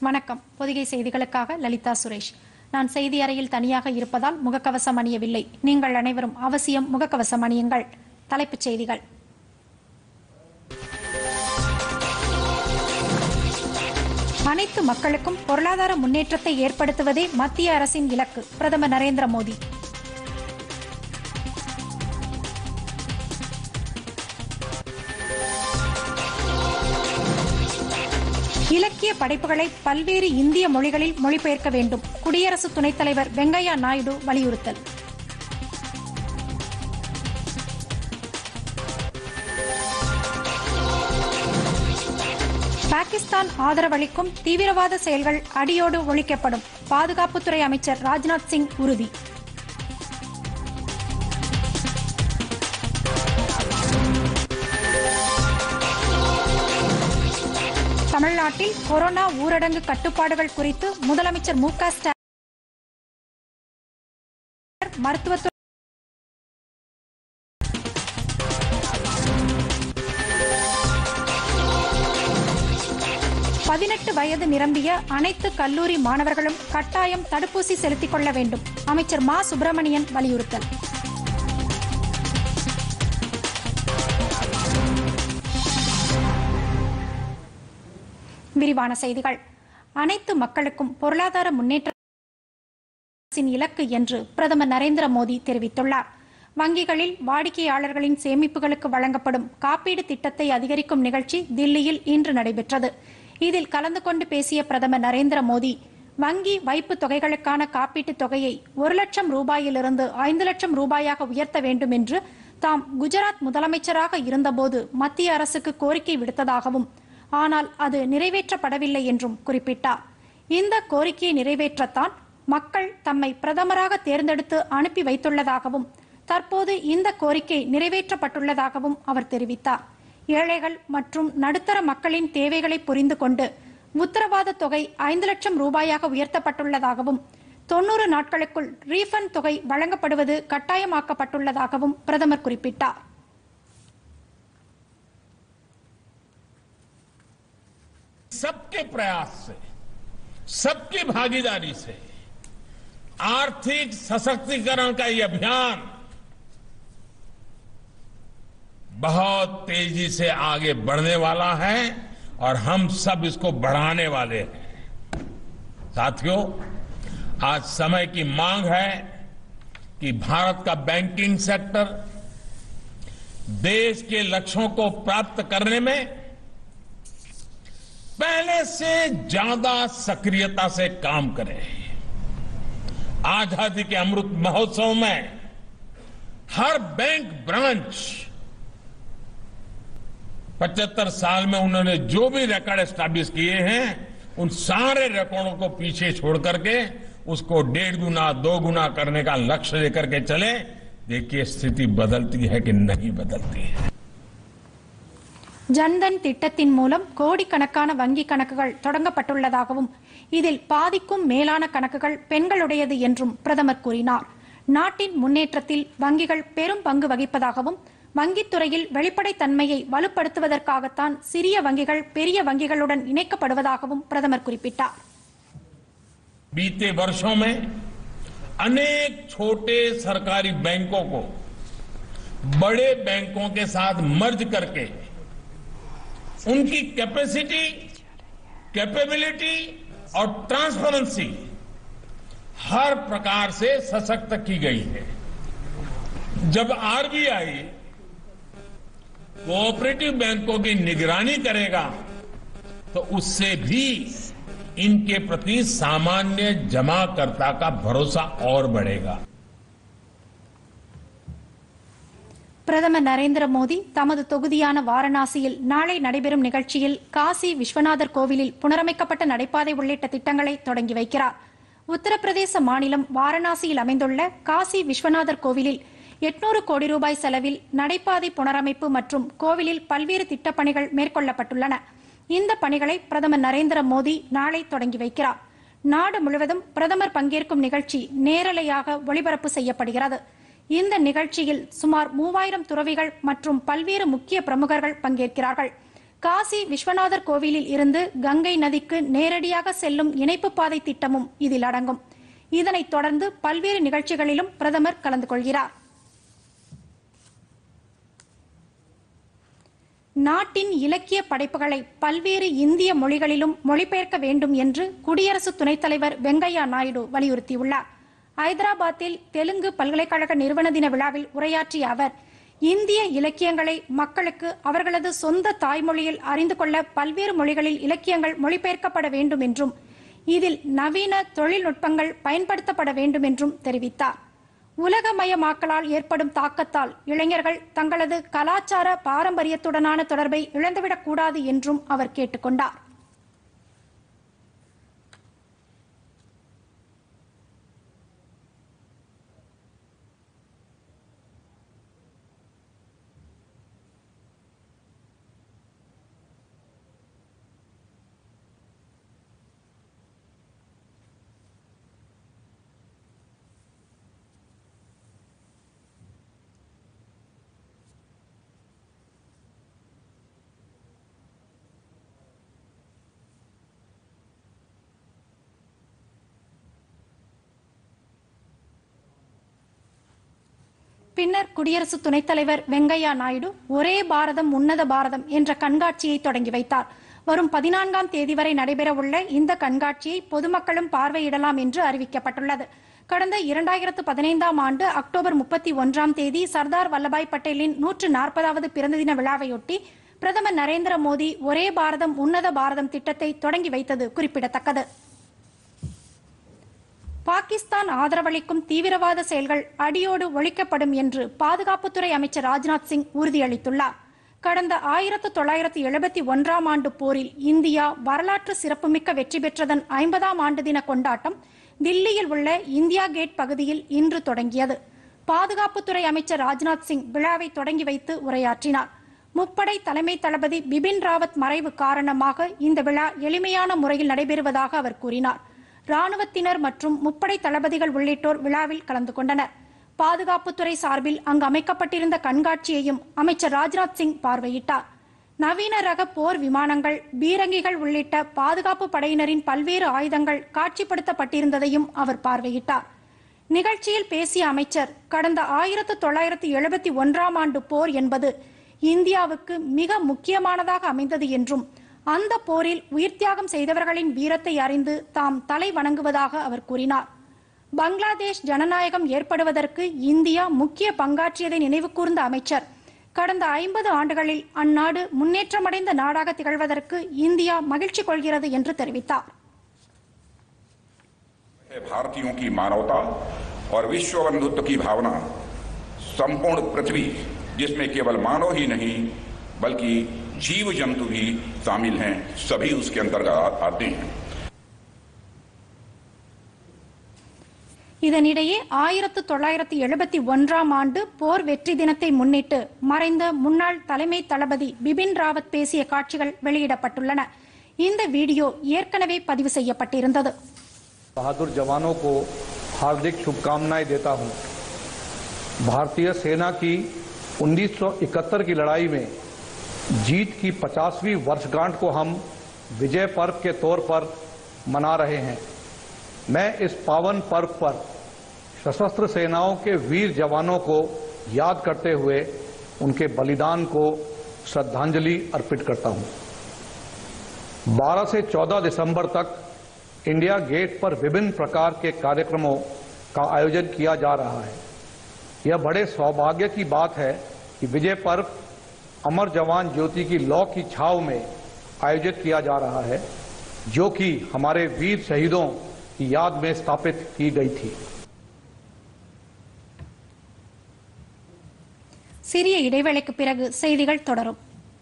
வணக்கம் பொதிகை செய்திகளுக்காக லலிதா சுரேஷ் நான் செய்தி அறையில் தனியாக இருப்பதால் முகக்கவசம் அணியவில்லை நீங்கள் அனைவரும் அவசியம் முகக்கவசம் அணியுங்கள் தலைப்புச் செய்திகள் அனைத்து மக்களுக்கும் பொருளாதார முன்னேற்றத்தை ஏற்படுத்துவதே மத்திய அரசின் இலக்கு பிரதமர் நரேந்திர மோடி இலக்கிய படைப்புகளை பல்வேறு இந்திய மொழிகளில் மொழிபெயர்க்க வேண்டும் குடியரசு துணைத் தலைவர் வெங்கையா நாயுடு வலியுறுத்தல் பாகிஸ்தான் ஆதரவளிக்கும் தீவிரவாத செயல்கள் அடியோடு ஒழிக்கப்படும் பாதுகாப்புத்துறை அமைச்சர் ராஜ்நாத் சிங் உறுதி தமிழ்நாட்டில் கொரோனா ஊரடங்கு கட்டுப்பாடுகள் குறித்து முதலமைச்சர் மு க ஸ்டாலின் மருத்துவத்துறை பதினெட்டு வயது நிரம்பிய அனைத்து கல்லூரி மாணவர்களும் கட்டாயம் தடுப்பூசி செலுத்திக் கொள்ள வேண்டும் அமைச்சர் மா சுப்பிரமணியன் வலியுறுத்தல் விரிவான செய்திகள் அனைத்து மக்களுக்கும் பொருளாதார முன்னேற்ற அரசின் இலக்கு என்று பிரதமர் நரேந்திர மோடி தெரிவித்துள்ளார் வங்கிகளில் வாடிக்கையாளர்களின் சேமிப்புகளுக்கு வழங்கப்படும் காப்பீடு திட்டத்தை அதிகரிக்கும் நிகழ்ச்சி தில்லியில் இன்று நடைபெற்றது இதில் கலந்து கொண்டு பேசிய பிரதமர் நரேந்திர மோடி வங்கி வைப்பு தொகைகளுக்கான காப்பீட்டுத் தொகையை ஒரு லட்சம் ரூபாயிலிருந்து ஐந்து லட்சம் ரூபாயாக உயர்த்த வேண்டும் என்று தாம் குஜராத் முதலமைச்சராக இருந்தபோது மத்திய அரசுக்கு கோரிக்கை விடுத்ததாகவும் ஆனால் அது நிறைவேற்றப்படவில்லை என்றும் குறிப்பிட்டார் இந்த கோரிக்கையை நிறைவேற்றத்தான் மக்கள் தம்மை பிரதமராக தேர்ந்தெடுத்து அனுப்பி வைத்துள்ளதாகவும் தற்போது இந்த கோரிக்கை நிறைவேற்றப்பட்டுள்ளதாகவும் அவர் தெரிவித்தார் ஏழைகள் மற்றும் நடுத்தர மக்களின் தேவைகளை புரிந்து கொண்டு உத்தரவாத தொகை ஐந்து லட்சம் ரூபாயாக உயர்த்தப்பட்டுள்ளதாகவும் தொன்னூறு நாட்களுக்குள் ரீஃபண்ட் தொகை வழங்கப்படுவது கட்டாயமாக்கப்பட்டுள்ளதாகவும் பிரதமர் குறிப்பிட்டார் सबके प्रयास से सबकी भागीदारी से आर्थिक सशक्तिकरण का ये अभियान बहुत तेजी से आगे बढ़ने वाला है और हम सब इसको बढ़ाने वाले हैं साथियों आज समय की मांग है कि भारत का बैंकिंग सेक्टर देश के लक्ष्यों को प्राप्त करने में पहले से ज्यादा सक्रियता से काम करें आजादी के अमृत महोत्सव में हर बैंक ब्रांच 75 साल में उन्होंने जो भी रिकॉर्ड एस्टैब्लिश किए हैं उन सारे रिकॉर्डों को पीछे छोड़ करके उसको डेढ़ गुना दो गुना करने का लक्ष्य लेकर के चले देखिए स्थिति बदलती है कि नहीं बदलती है ஜன்தன் திட்டத்தின் மூலம் கோடிக்கணக்கான வங்கி கணக்குகள் தொடங்கப்பட்டுள்ளதாகவும் இதில் பாதிக்கும் மேலான கணக்குகள் பெண்களுடையது என்றும் பிரதமர் கூறினார் நாட்டின் முன்னேற்றத்தில் வங்கிகள் பெரும் பங்கு வகிப்பதாகவும் வங்கித்துறையில் வெளிப்படைத்தன்மையை வலுப்படுத்துவதற்காகத்தான் சிறிய வங்கிகள் பெரிய வங்கிகளுடன் இணைக்கப்படுவதாகவும் பிரதமர் குறிப்பிட்டார் बीते वर्षों में अनेक छोटे सरकारी बैंकों को बड़े बैंकों के साथ मर्ज करके उनकी कैपेसिटी कैपेबिलिटी और ट्रांसपेरेंसी हर प्रकार से सशक्त की गई है जब आरबीआई कोऑपरेटिव बैंकों की निगरानी करेगा तो उससे भी इनके प्रति सामान्य जमाकर्ता का भरोसा और बढ़ेगा பிரதமர் நரேந்திர மோடி தமது தொகுதியான வாரணாசியில் நாளை நடைபெறும் நிகழ்ச்சியில் காசி விஸ்வநாதர் கோவிலில் புனரமைக்கப்பட்ட நடைபாதை உள்ளிட்ட திட்டங்களை தொடங்கி வைக்கிறார் உத்தரப்பிரதேச மாநிலம் வாரணாசியில் அமைந்துள்ள காசி விஸ்வநாதர் கோவிலில் எட்நூறு கோடி ரூபாய் செலவில் நடைபாதை புனரமைப்பு மற்றும் கோவிலில் பல்வேறு திட்டப்பணிகள் மேற்கொள்ளப்பட்டுள்ளன இந்த பணிகளை பிரதமர் நரேந்திர மோடி நாளை தொடங்கி வைக்கிறார் நாடு முழுவதும் பிரதமர் பங்கேற்கும் நிகழ்ச்சி நேரலையாக ஒளிபரப்பு செய்யப்படுகிறது இந்த நிகழ்ச்சியில் சுமார் மூவாயிரம் துறவிகள் மற்றும் பல்வேறு முக்கிய பிரமுகர்கள் பங்கேற்கிறார்கள் காசி விஸ்வநாதர் கோவிலில் இருந்து கங்கை நதிக்கு நேரடியாக செல்லும் இணைப்பு பாதை திட்டமும் இதில் அடங்கும் இதனைத் தொடர்ந்து பல்வேறு நிகழ்ச்சிகளிலும் பிரதமர் கலந்து கொள்கிறார் நாட்டின் இலக்கிய படைப்புகளை பல்வேறு இந்திய மொழிகளிலும் மொழிபெயர்க்க வேண்டும் என்று குடியரசு துணைத் தலைவர் வெங்கையா நாயுடு வலியுறுத்தியுள்ளார் ஐதராபாத்தில் தெலுங்கு பல்கலைக்கழக நிறுவன தின விழாவில் உரையாற்றிய அவர் இந்திய இலக்கியங்களை மக்களுக்கு அவர்களது சொந்த தாய்மொழியில் அறிந்து கொள்ள பல்வேறு மொழிகளில் இலக்கியங்கள் மொழிபெயர்க்கப்பட வேண்டும் என்றும் இதில் நவீன தொழில்நுட்பங்கள் பயன்படுத்தப்பட வேண்டும் என்றும் தெரிவித்தார் உலகமயமாக்கலால் ஏற்படும் தாக்கத்தால் இளைஞர்கள் தங்களது கலாச்சார பாரம்பரியத்துடனான தொடர்பை இழந்துவிடக் கூடாது என்றும் அவர் கேட்டுக்கொண்டார் பின்னர் குடியரசு துணைத் தலைவர் வெங்கையா நாயுடு ஒரே பாரதம் உன்னத பாரதம் என்ற கண்காட்சியை தொடங்கி வைத்தார் வரும் பதினான்காம் தேதி வரை நடைபெறவுள்ள இந்த கண்காட்சியை பொதுமக்களும் பார்வையிடலாம் என்று அறிவிக்கப்பட்டுள்ளது கடந்த இரண்டாயிரத்து பதினைந்தாம் ஆண்டு அக்டோபர் முப்பத்தி ஒன்றாம் தேதி சர்தார் வல்லபாய் பட்டேலின் நூற்று நாற்பதாவது பிறந்த தின விழாவையொட்டி பிரதமர் நரேந்திர மோடி ஒரே பாரதம் உன்னத பாரதம் திட்டத்தை தொடங்கி வைத்தது குறிப்பிடத்தக்கது பாகிஸ்தான் ஆதரவளிக்கும் தீவிரவாத செயல்கள் அடியோடு ஒழிக்கப்படும் என்று பாதுகாப்புத்துறை அமைச்சர் ராஜ்நாத் சிங் உறுதியளித்துள்ளார் கடந்த ஆயிரத்து தொள்ளாயிரத்து எழுபத்தி ஒன்றாம் ஆண்டு போரில் இந்தியா வரலாற்று சிறப்புமிக்க வெற்றி பெற்றதன் ஐம்பதாம் ஆண்டு தின கொண்டாட்டம் தில்லியில் உள்ள இந்தியா கேட் பகுதியில் இன்று தொடங்கியது பாதுகாப்புத்துறை அமைச்சர் ராஜ்நாத் சிங் விழாவை தொடங்கி வைத்து உரையாற்றினார் முப்படை தலைமை தளபதி பிபின் ராவத் மறைவு காரணமாக இந்த விழா எளிமையான முறையில் நடைபெறுவதாக அவர் கூறினார் ராணுவத்தினர் மற்றும் முப்படை தளபதிகள் உள்ளிட்டோர் விழாவில் கலந்து கொண்டனர் பாதுகாப்புத்துறை சார்பில் அங்கு அமைக்கப்பட்டிருந்த கண்காட்சியையும் அமைச்சர் ராஜ்நாத் சிங் பார்வையிட்டார் நவீன ரக போர் விமானங்கள் பீரங்கிகள் உள்ளிட்ட பாதுகாப்பு படையினரின் பல்வேறு ஆயுதங்கள் காட்சிப்படுத்தப்பட்டிருந்ததையும் அவர் பார்வையிட்டார் நிகழ்ச்சியில் பேசிய அமைச்சர் கடந்த ஆயிரத்து தொள்ளாயிரத்து எழுபத்தி ஒன்றாம் ஆண்டு போர் என்பது இந்தியாவுக்கு மிக முக்கியமானதாக அமைந்தது என்றும் அந்த போரில் உயிர்த்தியாகம் செய்தவர்களின் வீரத்தை அறிந்து தாம் தலை வணங்குவதாக அவர் கூறினார் பங்களாதேஷ் ஜனநாயகம் ஏற்படுவதற்கு இந்தியா முக்கிய பங்காற்றியதை நினைவுகூர்ந்த அமைச்சர் கடந்த ஐம்பது ஆண்டுகளில் அந்நாடு முன்னேற்றமடைந்த நாடாக திகழ்வதற்கு இந்தியா மகிழ்ச்சி கொள்கிறது என்று தெரிவித்தார் भारतीयों की मानवता और विश्व बंधुत्व की भावना संपूर्ण पृथ्वी जिसमें केवल मानव ही नहीं बल्कि जीव जंतु भी शामिल हैं सभी उसके अंतर्गत आते हैं இதனிடையே ஆயிரத்து தொள்ளாயிரத்து எழுபத்தி ஒன்றாம் ஆண்டு போர் வெற்றி தினத்தை முன்னிட்டு மறைந்த முன்னாள் தலைமை தளபதி பிபின் ராவத் பேசிய காட்சிகள் வெளியிடப்பட்டுள்ளன இந்த வீடியோ ஏற்கனவே பதிவு செய்யப்பட்டிருந்தது बहादुर जवानों को हार्दिक शुभकामनाएं देता हूं भारतीय सेना की 1971 की लड़ाई में जीत की 50वीं वर्षगांठ को हम विजय पर्व के तौर पर मना रहे हैं मैं इस पावन पर्व पर सशस्त्र सेनाओं के वीर जवानों को याद करते हुए उनके बलिदान को श्रद्धांजलि अर्पित करता हूं 12 से 14 दिसंबर तक इंडिया गेट पर विभिन्न प्रकार के कार्यक्रमों का आयोजन किया जा रहा है यह बड़े सौभाग्य की बात है कि विजय पर्व अमर जवान ज्योति की लौ की छाव में आयोजित किया जा रहा है जो कि हमारे वीर शहीदों की याद में स्थापित की गई थी சிறிய இடைவேளைக்கு பிறகு செய்திகள் தொடரும்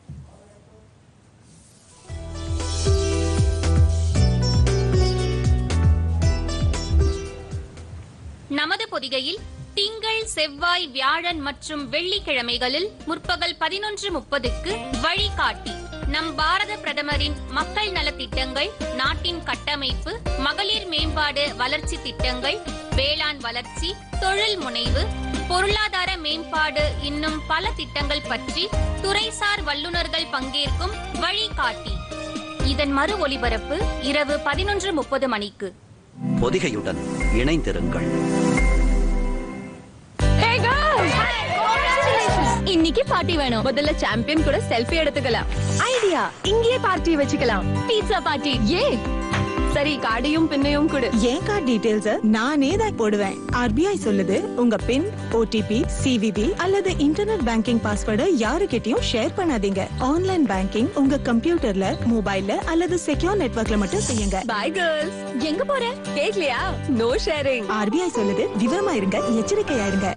நமது பொதிகையில் திங்கள் செவ்வாய் வியாழன் மற்றும் வெள்ளிக்கிழமைகளில் முற்பகல் பதினொன்று முப்பதுக்கு வழிகாட்டி நம் பாரத பிரதமரின் மக்கள் நலத்திட்டங்கள் நாட்டின் கட்டமைப்பு மகளிர் மேம்பாடு வளர்ச்சி திட்டங்கள் வேளாண் வளர்ச்சி தொழில் முனைவு பொருளாதார மேம்பாடு இன்னும் பல திட்டங்கள் பற்றி துறைசார் வல்லுநர்கள் பங்கேற்கும் வழிகாட்டி இதன் மறு ஒலிபரப்பு இரவு பதினொன்று முப்பது மணிக்கு பொதிகையுடன் இணைந்திருங்கள் இன்னைக்கு பார்ட்டி வேணும் முதல்ல சாம்பியன் கூட செல்ஃபி எடுத்துக்கலாம் ஐடியா இங்கேயே பார்ட்டி வச்சுக்கலாம் பீட்சா பார்ட்டி ஏ சரி கார்டையும் பின்னையும் கொடு என் கார்டு டீடைல்ஸ் நானே தான் போடுவேன் ஆர்பிஐ சொல்லுது உங்க பின் ஓடிபி சிவிவி அல்லது இன்டர்நெட் பேங்கிங் பாஸ்வேர்டு யாருக்கிட்டயும் ஷேர் பண்ணாதீங்க ஆன்லைன் பேங்கிங் உங்க கம்ப்யூட்டர்ல மொபைல்ல அல்லது செக்யூர் நெட்வொர்க்ல மட்டும் செய்யுங்க பை கேர்ள்ஸ் எங்க போற கேக்கலையா நோ ஷேரிங் ஆர்பிஐ சொல்லுது விவரமா இருங்க எச்சரிக்கையா இருங்க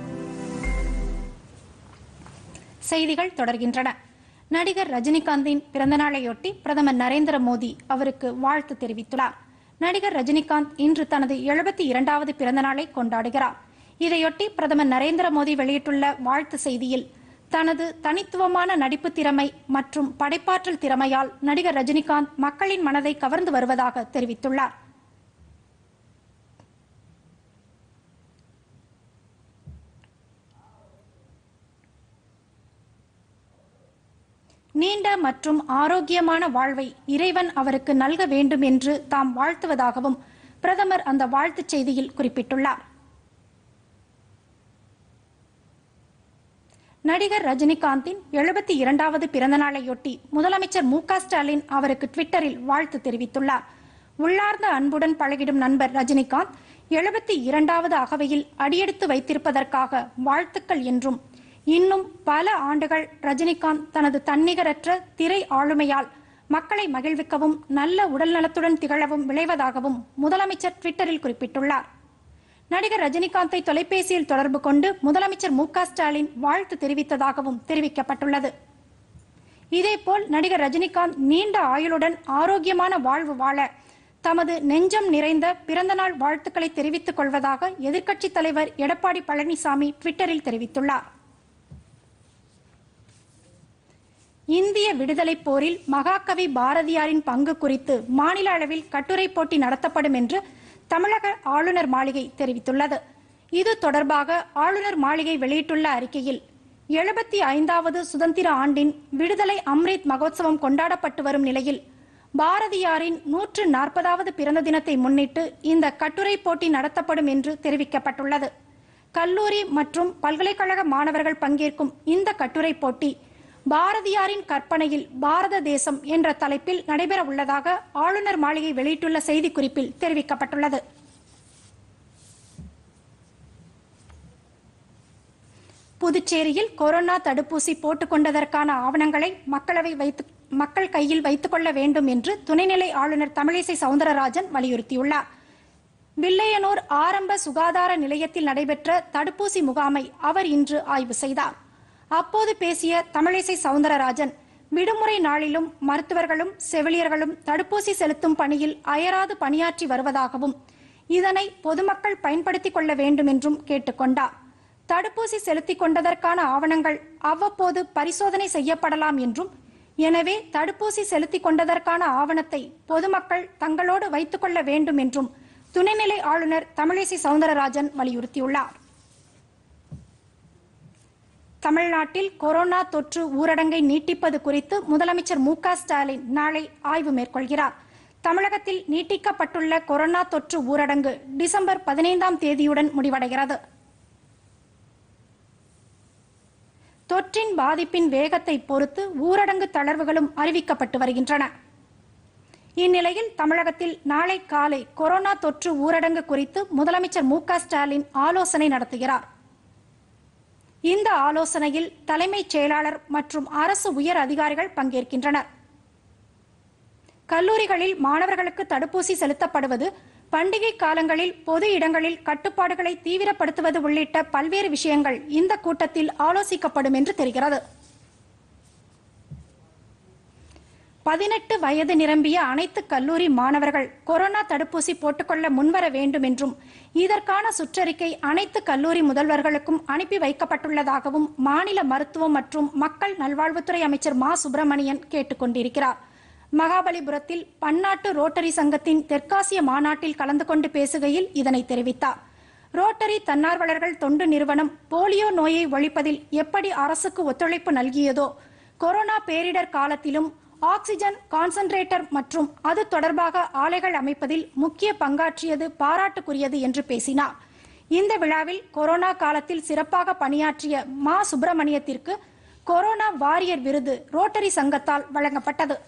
செய்திகள் தொடர்கின்றன நடிகர் ரஜினிகாந்தின் பிறந்தநாளையொட்டி பிரதமர் நரேந்திர மோடி அவருக்கு வாழ்த்து தெரிவித்துள்ளார் நடிகர் ரஜினிகாந்த் இன்று தனது எழுபத்தி இரண்டாவது பிறந்தநாளை கொண்டாடுகிறார் இதையொட்டி பிரதமர் நரேந்திர மோடி வெளியிட்டுள்ள வாழ்த்து செய்தியில் தனது தனித்துவமான நடிப்பு திறமை மற்றும் படைப்பாற்றல் திறமையால் நடிகர் ரஜினிகாந்த் மக்களின் மனதை கவர்ந்து வருவதாக தெரிவித்துள்ளார் நீண்ட மற்றும் ஆரோக்கியமான வாழ்வை இறைவன் அவருக்கு நல்க வேண்டும் என்று தாம் வாழ்த்துவதாகவும் பிரதமர் அந்த வாழ்த்துச் செய்தியில் குறிப்பிட்டுள்ளார் நடிகர் ரஜினிகாந்தின் எழுபத்தி இரண்டாவது பிறந்தநாளையொட்டி முதலமைச்சர் மு க ஸ்டாலின் அவருக்கு ட்விட்டரில் வாழ்த்து தெரிவித்துள்ளார் உள்ளார்ந்த அன்புடன் பழகிடும் நண்பர் ரஜினிகாந்த் எழுபத்தி இரண்டாவது அகவையில் அடியெடுத்து வைத்திருப்பதற்காக வாழ்த்துக்கள் என்றும் இன்னும் பல ஆண்டுகள் ரஜினிகாந்த் தனது தன்னிகரற்ற திரை ஆளுமையால் மக்களை மகிழ்விக்கவும் நல்ல உடல்நலத்துடன் திகழவும் விளைவதாகவும் முதலமைச்சர் ட்விட்டரில் குறிப்பிட்டுள்ளார் நடிகர் ரஜினிகாந்தை தொலைபேசியில் தொடர்பு கொண்டு முதலமைச்சர் மு க ஸ்டாலின் வாழ்த்து தெரிவித்ததாகவும் தெரிவிக்கப்பட்டுள்ளது இதேபோல் நடிகர் ரஜினிகாந்த் நீண்ட ஆயுளுடன் ஆரோக்கியமான வாழ்வு வாழ தமது நெஞ்சம் நிறைந்த பிறந்தநாள் வாழ்த்துக்களை தெரிவித்துக் கொள்வதாக எதிர்க்கட்சித் தலைவர் எடப்பாடி பழனிசாமி ட்விட்டரில் தெரிவித்துள்ளார் இந்திய விடுதலைப் போரில் மகாகவி பாரதியாரின் பங்கு குறித்து மாநில அளவில் கட்டுரை போட்டி நடத்தப்படும் என்று தமிழக ஆளுநர் மாளிகை தெரிவித்துள்ளது இது தொடர்பாக ஆளுநர் மாளிகை வெளியிட்டுள்ள அறிக்கையில் எழுபத்தி ஐந்தாவது சுதந்திர ஆண்டின் விடுதலை அம்ரித் மகோத்சவம் கொண்டாடப்பட்டு வரும் நிலையில் பாரதியாரின் நூற்று நாற்பதாவது பிறந்த தினத்தை முன்னிட்டு இந்த கட்டுரை போட்டி நடத்தப்படும் என்று தெரிவிக்கப்பட்டுள்ளது கல்லூரி மற்றும் பல்கலைக்கழக மாணவர்கள் பங்கேற்கும் இந்த கட்டுரை போட்டி பாரதியாரின் கற்பனையில் பாரத தேசம் என்ற தலைப்பில் நடைபெற உள்ளதாக ஆளுநர் மாளிகை வெளியிட்டுள்ள செய்திக்குறிப்பில் தெரிவிக்கப்பட்டுள்ளது புதுச்சேரியில் கொரோனா தடுப்பூசி போட்டுக் கொண்டதற்கான ஆவணங்களை மக்களவை வைத்து மக்கள் கையில் வைத்துக் கொள்ள வேண்டும் என்று துணைநிலை ஆளுநர் தமிழிசை சவுந்தரராஜன் வலியுறுத்தியுள்ளார் வில்லையனூர் ஆரம்ப சுகாதார நிலையத்தில் நடைபெற்ற தடுப்பூசி முகாமை அவர் இன்று ஆய்வு செய்தார் அப்போது பேசிய தமிழிசை சவுந்தரராஜன் விடுமுறை நாளிலும் மருத்துவர்களும் செவிலியர்களும் தடுப்பூசி செலுத்தும் பணியில் அயராது பணியாற்றி வருவதாகவும் இதனை பொதுமக்கள் பயன்படுத்திக் கொள்ள வேண்டும் என்றும் கேட்டுக்கொண்டார் தடுப்பூசி செலுத்திக் கொண்டதற்கான ஆவணங்கள் அவ்வப்போது பரிசோதனை செய்யப்படலாம் என்றும் எனவே தடுப்பூசி செலுத்திக் கொண்டதற்கான ஆவணத்தை பொதுமக்கள் தங்களோடு வைத்துக் கொள்ள வேண்டும் என்றும் துணைநிலை ஆளுநர் தமிழிசை சவுந்தரராஜன் வலியுறுத்தியுள்ளார் தமிழ்நாட்டில் கொரோனா தொற்று ஊரடங்கை நீட்டிப்பது குறித்து முதலமைச்சர் மு க ஸ்டாலின் நாளை ஆய்வு மேற்கொள்கிறார் தமிழகத்தில் நீட்டிக்கப்பட்டுள்ள கொரோனா தொற்று ஊரடங்கு டிசம்பர் பதினைந்தாம் தேதியுடன் முடிவடைகிறது தொற்றின் பாதிப்பின் வேகத்தை பொறுத்து ஊரடங்கு தளர்வுகளும் அறிவிக்கப்பட்டு வருகின்றன இந்நிலையில் தமிழகத்தில் நாளை காலை கொரோனா தொற்று ஊரடங்கு குறித்து முதலமைச்சர் மு க ஸ்டாலின் ஆலோசனை நடத்துகிறார் இந்த ஆலோசனையில் தலைமைச் செயலாளர் மற்றும் அரசு உயர் அதிகாரிகள் பங்கேற்கின்றனர் கல்லூரிகளில் மாணவர்களுக்கு தடுப்பூசி செலுத்தப்படுவது பண்டிகை காலங்களில் பொது இடங்களில் கட்டுப்பாடுகளை தீவிரப்படுத்துவது உள்ளிட்ட பல்வேறு விஷயங்கள் இந்த கூட்டத்தில் ஆலோசிக்கப்படும் என்று தெரிகிறது பதினெட்டு வயது நிரம்பிய அனைத்து கல்லூரி மாணவர்கள் கொரோனா தடுப்பூசி போட்டுக்கொள்ள முன்வர வேண்டும் என்றும் இதற்கான சுற்றறிக்கை அனைத்து கல்லூரி முதல்வர்களுக்கும் அனுப்பி வைக்கப்பட்டுள்ளதாகவும் மாநில மருத்துவம் மற்றும் மக்கள் நல்வாழ்வுத்துறை அமைச்சர் மா சுப்பிரமணியன் கேட்டுக் கொண்டிருக்கிறார் மகாபலிபுரத்தில் பன்னாட்டு ரோட்டரி சங்கத்தின் தெற்காசிய மாநாட்டில் கலந்து கொண்டு பேசுகையில் இதனை தெரிவித்தார் ரோட்டரி தன்னார்வலர்கள் தொண்டு நிறுவனம் போலியோ நோயை ஒழிப்பதில் எப்படி அரசுக்கு ஒத்துழைப்பு நல்கியதோ கொரோனா பேரிடர் காலத்திலும் ஆக்சிஜன் கான்சன்ட்ரேட்டர் மற்றும் அது தொடர்பாக ஆலைகள் அமைப்பதில் முக்கிய பங்காற்றியது பாராட்டுக்குரியது என்று பேசினார் இந்த விழாவில் கொரோனா காலத்தில் சிறப்பாக பணியாற்றிய மா சுப்பிரமணியத்திற்கு கொரோனா வாரியர் விருது ரோட்டரி சங்கத்தால் வழங்கப்பட்டது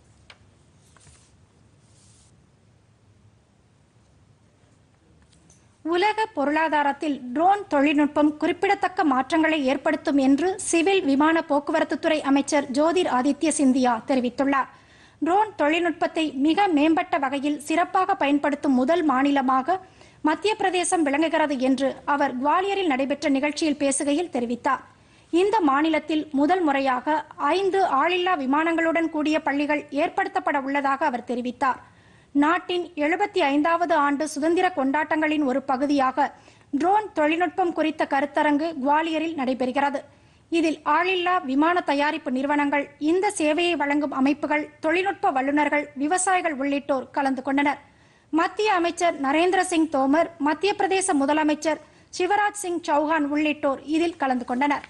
உலக பொருளாதாரத்தில் ட்ரோன் தொழில்நுட்பம் குறிப்பிடத்தக்க மாற்றங்களை ஏற்படுத்தும் என்று சிவில் விமான போக்குவரத்துத்துறை அமைச்சர் ஜோதிர் ஆதித்ய சிந்தியா தெரிவித்துள்ளார் ட்ரோன் தொழில்நுட்பத்தை மிக மேம்பட்ட வகையில் சிறப்பாக பயன்படுத்தும் முதல் மாநிலமாக மத்திய பிரதேசம் விளங்குகிறது என்று அவர் குவாலியரில் நடைபெற்ற நிகழ்ச்சியில் பேசுகையில் தெரிவித்தார் இந்த மாநிலத்தில் முதல் முறையாக ஐந்து ஆளில்லா விமானங்களுடன் கூடிய பள்ளிகள் ஏற்படுத்தப்பட உள்ளதாக அவர் தெரிவித்தார் நாட்டின் எழுபத்தி ஐந்தாவது ஆண்டு சுதந்திர கொண்டாட்டங்களின் ஒரு பகுதியாக ட்ரோன் தொழில்நுட்பம் குறித்த கருத்தரங்கு குவாலியரில் நடைபெறுகிறது இதில் ஆளில்லா விமான தயாரிப்பு நிறுவனங்கள் இந்த சேவையை வழங்கும் அமைப்புகள் தொழில்நுட்ப வல்லுநர்கள் விவசாயிகள் உள்ளிட்டோர் கலந்து கொண்டனர் மத்திய அமைச்சர் நரேந்திர சிங் தோமர் மத்திய பிரதேச முதலமைச்சர் சிவராஜ் சிங் சௌஹான் உள்ளிட்டோர் இதில் கலந்து கொண்டனர்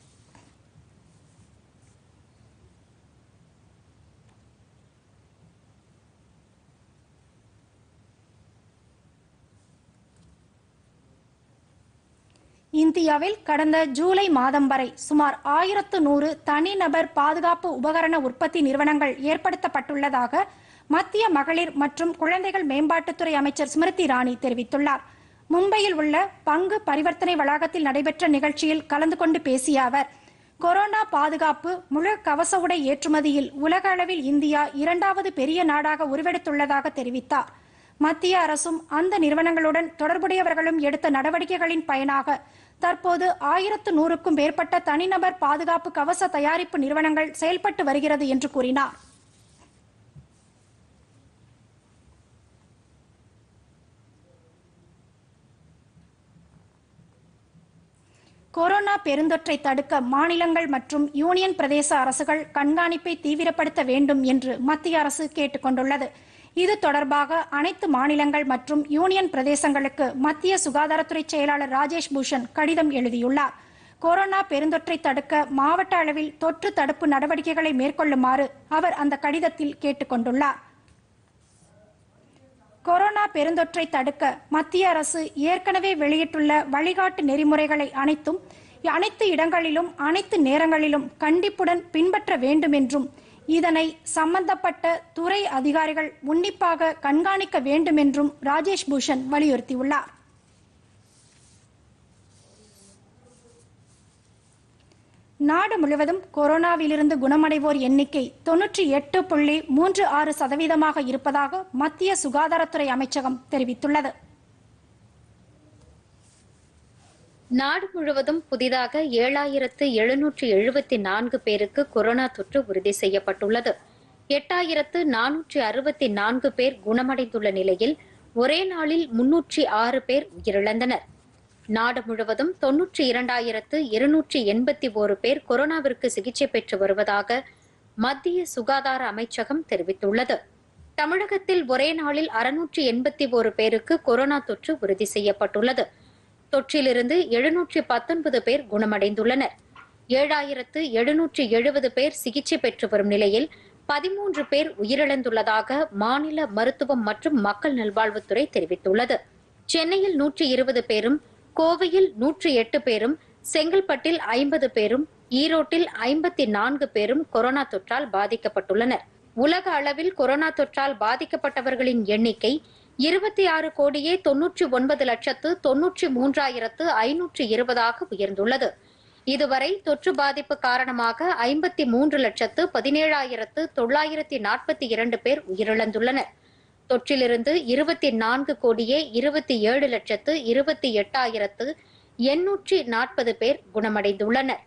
இந்தியாவில் கடந்த ஜூலை மாதம் வரை சுமார் ஆயிரத்து நூறு தனிநபர் பாதுகாப்பு உபகரண உற்பத்தி நிறுவனங்கள் ஏற்படுத்தப்பட்டுள்ளதாக மத்திய மகளிர் மற்றும் குழந்தைகள் மேம்பாட்டுத்துறை அமைச்சர் ஸ்மிருதி இரானி தெரிவித்துள்ளார் மும்பையில் உள்ள பங்கு பரிவர்த்தனை வளாகத்தில் நடைபெற்ற நிகழ்ச்சியில் கலந்து கொண்டு பேசிய அவர் கொரோனா பாதுகாப்பு முழு கவச உடை ஏற்றுமதியில் உலக அளவில் இந்தியா இரண்டாவது பெரிய நாடாக உருவெடுத்துள்ளதாக தெரிவித்தார் மத்திய அரசும் அந்த நிறுவனங்களுடன் தொடர்புடையவர்களும் எடுத்த நடவடிக்கைகளின் பயனாக தற்போது ஆயிரத்து நூறுக்கும் மேற்பட்ட தனிநபர் பாதுகாப்பு கவச தயாரிப்பு நிறுவனங்கள் செயல்பட்டு வருகிறது என்று கூறினார் கொரோனா பெருந்தொற்றை தடுக்க மாநிலங்கள் மற்றும் யூனியன் பிரதேச அரசுகள் கண்காணிப்பை தீவிரப்படுத்த வேண்டும் என்று மத்திய அரசு கேட்டுக் கொண்டுள்ளது இது தொடர்பாக அனைத்து மாநிலங்கள் மற்றும் யூனியன் பிரதேசங்களுக்கு மத்திய சுகாதாரத்துறை செயலாளர் ராஜேஷ் பூஷன் கடிதம் எழுதியுள்ளார் கொரோனா பெருந்தொற்றை தடுக்க மாவட்ட அளவில் தொற்று தடுப்பு நடவடிக்கைகளை மேற்கொள்ளுமாறு அவர் அந்த கடிதத்தில் கேட்டுக் கொண்டுள்ளார் கொரோனா பெருந்தொற்றை தடுக்க மத்திய அரசு ஏற்கனவே வெளியிட்டுள்ள வழிகாட்டு நெறிமுறைகளை அனைத்தும் அனைத்து இடங்களிலும் அனைத்து நேரங்களிலும் கண்டிப்புடன் பின்பற்ற வேண்டும் என்றும் இதனை சம்பந்தப்பட்ட துறை அதிகாரிகள் உன்னிப்பாக கண்காணிக்க வேண்டும் என்றும் ராஜேஷ் பூஷன் வலியுறுத்தியுள்ளார் நாடு முழுவதும் கொரோனாவிலிருந்து குணமடைவோர் எண்ணிக்கை தொன்னூற்றி எட்டு புள்ளி மூன்று ஆறு சதவீதமாக இருப்பதாக மத்திய சுகாதாரத்துறை அமைச்சகம் தெரிவித்துள்ளது நாடு முழுவதும் புதிதாக ஏழாயிரத்து எழுநூற்று எழுபத்தி நான்கு பேருக்கு கொரோனா தொற்று உறுதி செய்யப்பட்டுள்ளது எட்டாயிரத்து நானூற்றி அறுபத்தி நான்கு பேர் குணமடைந்துள்ள நிலையில் ஒரே நாளில் முன்னூற்றி ஆறு பேர் உயிரிழந்தனர் நாடு முழுவதும் தொன்னூற்றி இரண்டாயிரத்து இருநூற்றி எண்பத்தி ஓரு பேர் கொரோனாவிற்கு சிகிச்சை பெற்று வருவதாக மத்திய சுகாதார அமைச்சகம் தெரிவித்துள்ளது தமிழகத்தில் ஒரே நாளில் அறுநூற்றி எண்பத்தி ஓரு பேருக்கு கொரோனா தொற்று உறுதி செய்யப்பட்டுள்ளது தொற்றிலிருந்து எழுநூற்றி பத்தொன்பது பேர் குணமடைந்துள்ளனர் ஏழாயிரத்து எழுநூற்றி எழுபது பேர் சிகிச்சை பெற்று வரும் நிலையில் பதிமூன்று பேர் உயிரிழந்துள்ளதாக மாநில மருத்துவம் மற்றும் மக்கள் நல்வாழ்வுத்துறை தெரிவித்துள்ளது சென்னையில் நூற்றி இருபது பேரும் கோவையில் நூற்றி எட்டு பேரும் செங்கல்பட்டில் ஐம்பது பேரும் ஈரோட்டில் ஐம்பத்தி நான்கு பேரும் கொரோனா தொற்றால் பாதிக்கப்பட்டுள்ளனர் உலக அளவில் கொரோனா தொற்றால் பாதிக்கப்பட்டவர்களின் எண்ணிக்கை இருபத்தி ஆறு கோடியே தொன்னூற்றி ஒன்பது லட்சத்து தொன்னூற்றி மூன்றாயிரத்து ஐநூற்று இருபதாக உயர்ந்துள்ளது இதுவரை தொற்று பாதிப்பு காரணமாக ஐம்பத்தி மூன்று லட்சத்து பதினேழாயிரத்து தொள்ளாயிரத்தி நாற்பத்தி இரண்டு பேர் உயிரிழந்துள்ளனர் தொற்றிலிருந்து இருபத்தி நான்கு கோடியே இருபத்தி ஏழு லட்சத்து இருபத்தி எட்டாயிரத்து எண்ணூற்றி நாற்பது பேர் குணமடைந்துள்ளனர்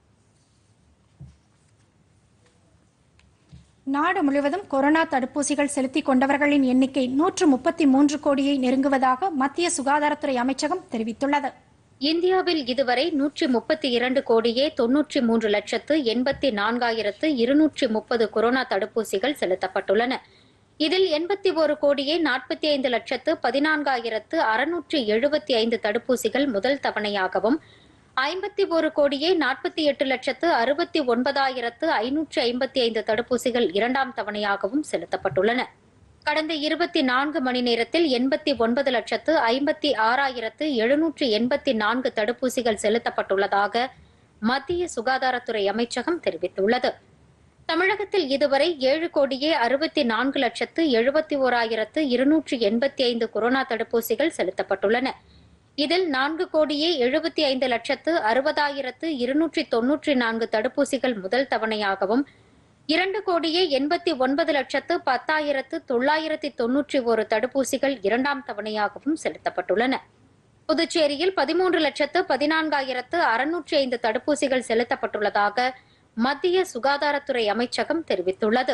நாடு முழுவதும் கொரோனா தடுப்பூசிகள் செலுத்திக் கொண்டவர்களின் எண்ணிக்கை நூற்று முப்பத்தி மூன்று கோடியை நெருங்குவதாக மத்திய சுகாதாரத்துறை அமைச்சகம் தெரிவித்துள்ளது இந்தியாவில் இதுவரை நூற்றி முப்பத்தி இரண்டு கோடியே தொன்னூற்றி மூன்று லட்சத்து எண்பத்தி நான்காயிரத்து இருநூற்றி முப்பது கொரோனா தடுப்பூசிகள் செலுத்தப்பட்டுள்ளன இதில் எண்பத்தி ஒரு கோடியே நாற்பத்தி ஐந்து லட்சத்து பதினான்காயிரத்து அறுநூற்று எழுபத்தி ஐந்து தடுப்பூசிகள் முதல் தவணையாகவும் ஐம்பத்தி ஒரு கோடியே நாற்பத்தி எட்டு லட்சத்து அறுபத்தி ஒன்பதாயிரத்து ஐநூற்று ஐம்பத்தி ஐந்து தடுப்பூசிகள் இரண்டாம் தவணையாகவும் செலுத்தப்பட்டுள்ளன கடந்த இருபத்தி நான்கு மணி நேரத்தில் எண்பத்தி ஒன்பது லட்சத்து ஐம்பத்தி ஆறாயிரத்து எழுநூற்று எண்பத்தி நான்கு தடுப்பூசிகள் செலுத்தப்பட்டுள்ளதாக மத்திய சுகாதாரத்துறை அமைச்சகம் தெரிவித்துள்ளது தமிழகத்தில் இதுவரை ஏழு கோடியே அறுபத்தி நான்கு லட்சத்து எழுபத்தி ஓராயிரத்து இருநூற்று எண்பத்தி ஐந்து கொரோனா தடுப்பூசிகள் செலுத்தப்பட்டுள்ளன இதில் நான்கு கோடியே எழுபத்தி ஐந்து லட்சத்து அறுபதாயிரத்து இருநூற்றி தொன்னூற்றி நான்கு தடுப்பூசிகள் முதல் தவணையாகவும் இரண்டு கோடியே எண்பத்தி ஒன்பது லட்சத்து பத்தாயிரத்து தொள்ளாயிரத்தி தொன்னூற்றி ஒரு தடுப்பூசிகள் இரண்டாம் தவணையாகவும் செலுத்தப்பட்டுள்ளன புதுச்சேரியில் பதிமூன்று லட்சத்து பதினான்காயிரத்து அறுநூற்றி ஐந்து தடுப்பூசிகள் செலுத்தப்பட்டுள்ளதாக மத்திய சுகாதாரத்துறை அமைச்சகம் தெரிவித்துள்ளது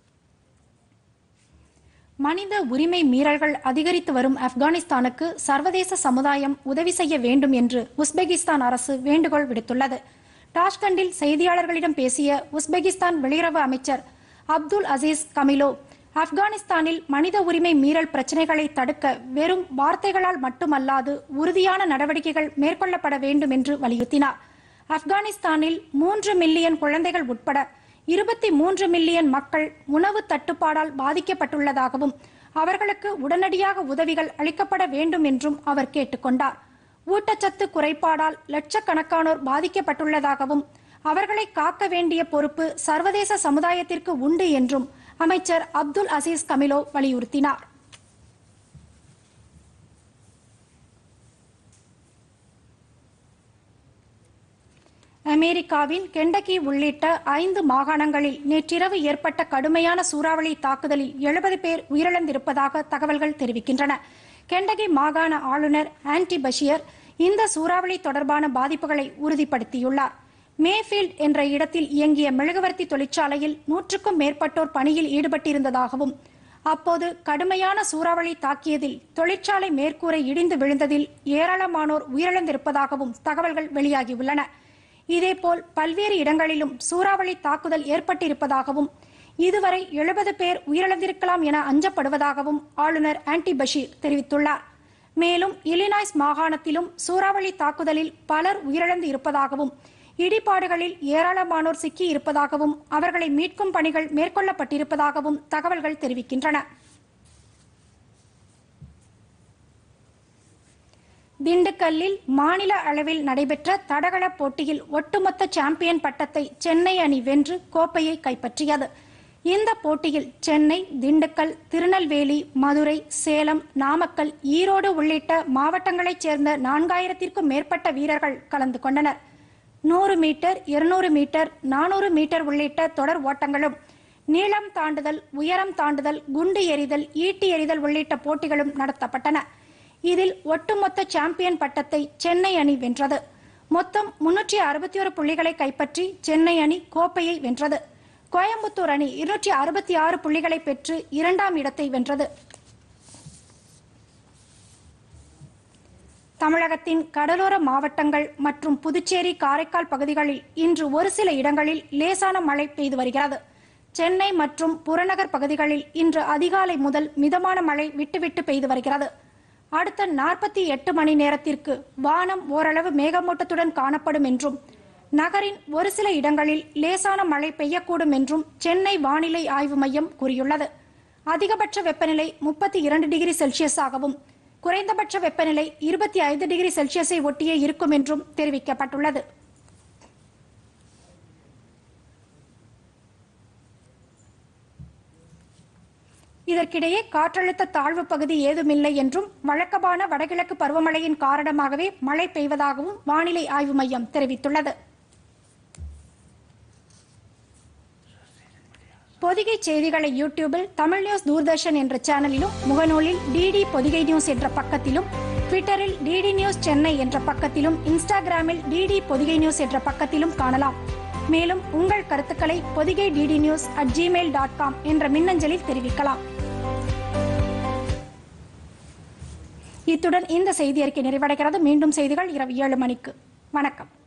மனித உரிமை மீறல்கள் அதிகரித்து வரும் ஆப்கானிஸ்தானுக்கு சர்வதேச சமுதாயம் உதவி செய்ய வேண்டும் என்று உஸ்பெகிஸ்தான் அரசு வேண்டுகோள் விடுத்துள்ளது டாஷ்கண்டில் செய்தியாளர்களிடம் பேசிய உஸ்பெகிஸ்தான் வெளியுறவு அமைச்சர் அப்துல் அசீஸ் கமிலோ ஆப்கானிஸ்தானில் மனித உரிமை மீறல் பிரச்சினைகளை தடுக்க வெறும் வார்த்தைகளால் மட்டுமல்லாது உறுதியான நடவடிக்கைகள் மேற்கொள்ளப்பட வேண்டும் என்று வலியுறுத்தினார் ஆப்கானிஸ்தானில் மூன்று மில்லியன் குழந்தைகள் உட்பட இருபத்தி மூன்று மில்லியன் மக்கள் உணவு தட்டுப்பாடால் பாதிக்கப்பட்டுள்ளதாகவும் அவர்களுக்கு உடனடியாக உதவிகள் அளிக்கப்பட வேண்டும் என்றும் அவர் கேட்டுக்கொண்டார் ஊட்டச்சத்து குறைபாடால் லட்சக்கணக்கானோர் பாதிக்கப்பட்டுள்ளதாகவும் அவர்களை காக்க வேண்டிய பொறுப்பு சர்வதேச சமுதாயத்திற்கு உண்டு என்றும் அமைச்சர் அப்துல் அசீஸ் கமிலோ வலியுறுத்தினார் அமெரிக்காவின் கெண்டகி உள்ளிட்ட ஐந்து மாகாணங்களில் நேற்றிரவு ஏற்பட்ட கடுமையான சூறாவளி தாக்குதலில் எழுபது பேர் உயிரிழந்திருப்பதாக தகவல்கள் தெரிவிக்கின்றன கெண்டகி மாகாண ஆளுநர் ஆன்டி பஷியர் இந்த சூறாவளி தொடர்பான பாதிப்புகளை உறுதிப்படுத்தியுள்ளார் மேஃபீல்ட் என்ற இடத்தில் இயங்கிய மெழுகுவர்த்தி தொழிற்சாலையில் நூற்றுக்கும் மேற்பட்டோர் பணியில் ஈடுபட்டிருந்ததாகவும் அப்போது கடுமையான சூறாவளி தாக்கியதில் தொழிற்சாலை மேற்கூரை இடிந்து விழுந்ததில் ஏராளமானோர் உயிரிழந்திருப்பதாகவும் தகவல்கள் வெளியாகியுள்ளன இதேபோல் பல்வேறு இடங்களிலும் சூறாவளி தாக்குதல் ஏற்பட்டிருப்பதாகவும் இதுவரை எழுபது பேர் உயிரிழந்திருக்கலாம் என அஞ்சப்படுவதாகவும் ஆளுநர் ஆன்டி பஷீர் தெரிவித்துள்ளார் மேலும் இலினாய்ஸ் மாகாணத்திலும் சூறாவளி தாக்குதலில் பலர் உயிரிழந்து இருப்பதாகவும் இடிபாடுகளில் ஏராளமானோர் சிக்கி இருப்பதாகவும் அவர்களை மீட்கும் பணிகள் மேற்கொள்ளப்பட்டிருப்பதாகவும் தகவல்கள் தெரிவிக்கின்றன திண்டுக்கல்லில் மாநில அளவில் நடைபெற்ற தடகள போட்டியில் ஒட்டுமொத்த சாம்பியன் பட்டத்தை சென்னை அணி வென்று கோப்பையை கைப்பற்றியது இந்த போட்டியில் சென்னை திண்டுக்கல் திருநெல்வேலி மதுரை சேலம் நாமக்கல் ஈரோடு உள்ளிட்ட மாவட்டங்களைச் சேர்ந்த நான்காயிரத்திற்கும் மேற்பட்ட வீரர்கள் கலந்து கொண்டனர் நூறு மீட்டர் இருநூறு மீட்டர் நானூறு மீட்டர் உள்ளிட்ட தொடர் ஓட்டங்களும் நீளம் தாண்டுதல் உயரம் தாண்டுதல் குண்டு எறிதல் ஈட்டி எறிதல் உள்ளிட்ட போட்டிகளும் நடத்தப்பட்டன இதில் ஒட்டுமொத்த சாம்பியன் பட்டத்தை சென்னை அணி வென்றது மொத்தம் முன்னூற்றி அறுபத்தி ஒரு புள்ளிகளை கைப்பற்றி சென்னை அணி கோப்பையை வென்றது கோயம்புத்தூர் அணி இருநூற்றி அறுபத்தி ஆறு புள்ளிகளை பெற்று இரண்டாம் இடத்தை வென்றது தமிழகத்தின் கடலோர மாவட்டங்கள் மற்றும் புதுச்சேரி காரைக்கால் பகுதிகளில் இன்று ஒரு சில இடங்களில் லேசான மழை பெய்து வருகிறது சென்னை மற்றும் புறநகர் பகுதிகளில் இன்று அதிகாலை முதல் மிதமான மழை விட்டுவிட்டு பெய்து வருகிறது அடுத்த நாற்பத்தி எட்டு மணி நேரத்திற்கு வானம் ஓரளவு மேகமூட்டத்துடன் காணப்படும் என்றும் நகரின் ஒரு சில இடங்களில் லேசான மழை பெய்யக்கூடும் என்றும் சென்னை வானிலை ஆய்வு மையம் கூறியுள்ளது அதிகபட்ச வெப்பநிலை முப்பத்தி இரண்டு டிகிரி செல்சியஸாகவும் குறைந்தபட்ச வெப்பநிலை இருபத்தி ஐந்து டிகிரி செல்சியஸை ஒட்டியே இருக்கும் என்றும் தெரிவிக்கப்பட்டுள்ளது இதற்கிடையே காற்றழுத்த தாழ்வு பகுதி ஏதுமில்லை என்றும் வழக்கமான வடகிழக்கு பருவமழையின் காரணமாகவே மழை பெய்வதாகவும் வானிலை ஆய்வு மையம் தெரிவித்துள்ளது பொதிகை செய்திகளை யூடியூபில் தமிழ் நியூஸ் தூர்தர்ஷன் என்ற சேனலிலும் முகநூலில் டிடி பொதிகை நியூஸ் என்ற பக்கத்திலும் ட்விட்டரில் டிடி நியூஸ் சென்னை என்ற பக்கத்திலும் இன்ஸ்டாகிராமில் டிடி பொதிகை நியூஸ் என்ற பக்கத்திலும் காணலாம் மேலும் உங்கள் கருத்துக்களை Podhigai DD news at Gmail dot com என்ற மின்னஞ்சலில் தெரிவிக்கலாம் இத்துடன் இந்த செய்தி அறிக்கை நிறைவடைகிறது மீண்டும் செய்திகள் இரவு ஏழு மணிக்கு வணக்கம்